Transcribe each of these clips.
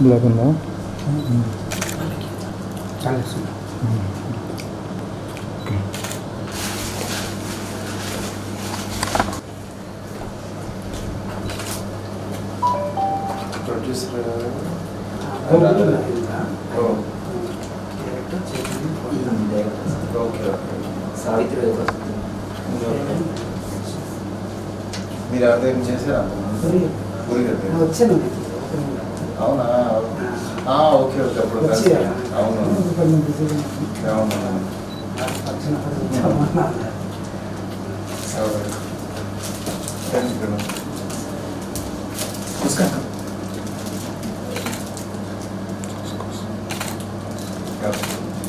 Black ఉందా చాలా ఇష్టం okay producer okay okay Savitri మీరు ఎవరిదైనా చేశారా పూరి గారి వచ్చాను అవునా ఆ, ఓకే ఓకే అప్పుడు వచ్చి కలిసి అవును కొంచెం బిజీగా ఉన్నాను. అవును వచ్చినప్పుడు వచ్చామన్నా ఎవరు? రండి ఇక్కడ. కూర్చోండి. ఎవరు?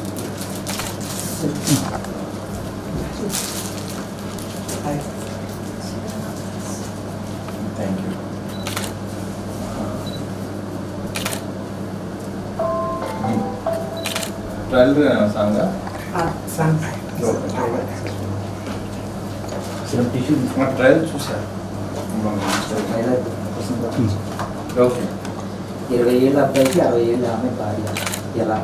Thank you trailer song song tissue trailer చూసారు ఓకే ఇరవై ఏళ్ళ అబ్బాయికి అరవై ఏళ్ళ ఆమె భార్య ఎలా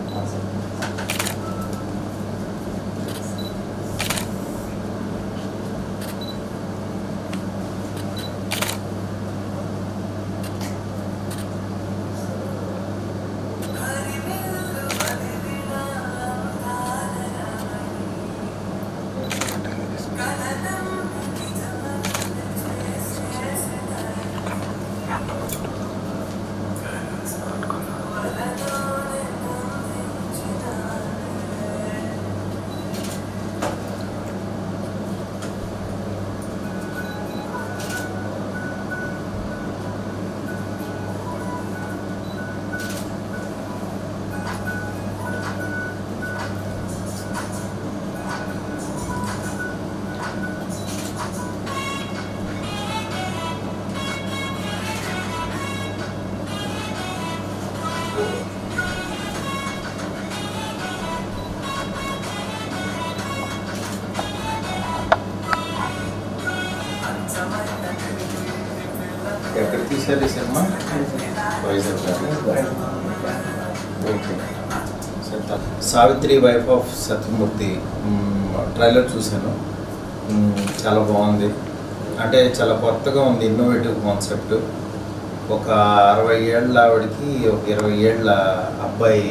ఎక్కడ తీశారు ఈ సినిమా వైజాగ్ ఓకే సరే. సావిత్రి వైఫ్ ఆఫ్ సత్యమూర్తి మ్మ్, ట్రైలర్ చూశాను మ్మ్, చాలా బాగుంది అంటే చాలా కొత్తగా ఉంది ఇన్నోవేటివ్ కాన్సెప్ట్ ఒక అరవై ఏళ్ళ ఆవిడకి ఒక ఇరవై ఏళ్ళ అబ్బాయి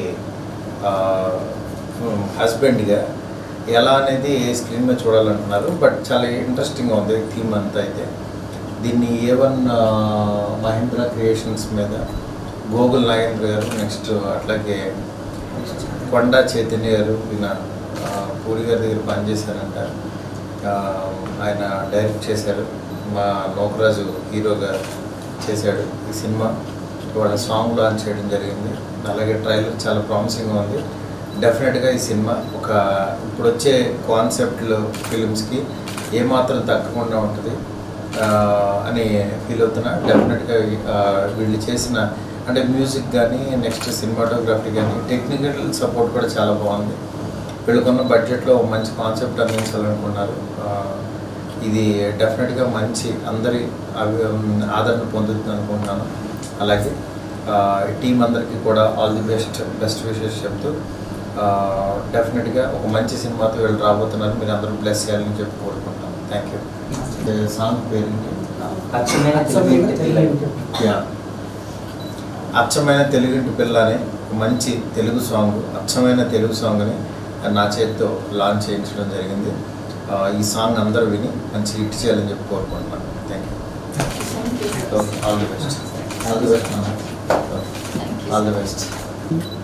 హస్బెండ్గా ఎలా అనేది స్క్రీన్ మీద చూడాలంటున్నారు బట్ చాలా ఇంట్రెస్టింగ్గా ఉంది థీమ్ అంతా అయితే దీన్ని ఏ వన్ మహేంద్ర క్రియేషన్స్ మీద గోగుల్ నాగేంద్ర గారు నెక్స్ట్ అట్లాగే కొండా చైతన్య గారు ఈయన ఆ, పూరి గారి దగ్గర పనిచేశారంట ఆ, ఆయన డైరెక్ట్ చేశారు మా నోకరాజు హీరోగా చేశాడు ఈ సినిమా ఇవాళ సాంగ్ లాంచ్ చేయడం జరిగింది అలాగే ట్రైలర్ చాలా ప్రామిసింగ్గా ఉంది డెఫినెట్గా ఈ సినిమా ఒక ఇప్పుడు వచ్చే కాన్సెప్ట్లు ఫిలిమ్స్కి ఏమాత్రం తగ్గకుండా ఉంటుంది ఆ, అని ఫీల్ అవుతున్నా డెఫినెట్గా ఆ, వీళ్ళు చేసిన అంటే మ్యూజిక్ కానీ నెక్స్ట్ సినిమాటోగ్రఫీ కానీ టెక్నికల్ సపోర్ట్ కూడా చాలా బాగుంది వీళ్ళకున్న బడ్జెట్లో ఒక మంచి కాన్సెప్ట్ అందించాలనుకున్నారు ఆ, ఇది డెఫినెట్గా మంచి అందరి అవి ఆదరణ పొందుతుంది అనుకుంటున్నాను అలాగే టీం అందరికీ కూడా all the best best wishes చెప్తూ డెఫినెట్గా ఒక మంచి సినిమాతో వీళ్ళు రాబోతున్నారు మీరు అందరూ బ్లెస్ చేయాలని చెప్పి కోరుకుంటాను థ్యాంక్ యూ సాంగ్ పేరేంటి అచ్చమైన తెలుగు పిల్లలు యా అచ్చమైన తెలుగింటి పిల్ల అనే ఒక మంచి తెలుగు సాంగ్ అచ్చమైన తెలుగు సాంగ్ని నా చేతితో లాంచ్ చేయించడం జరిగింది ఆ, ఈ సాంగ్ అందరూ విని మంచి హిట్ చేయాలని చెప్పి కోరుకుంటున్నాను thank you all the best all the best all the best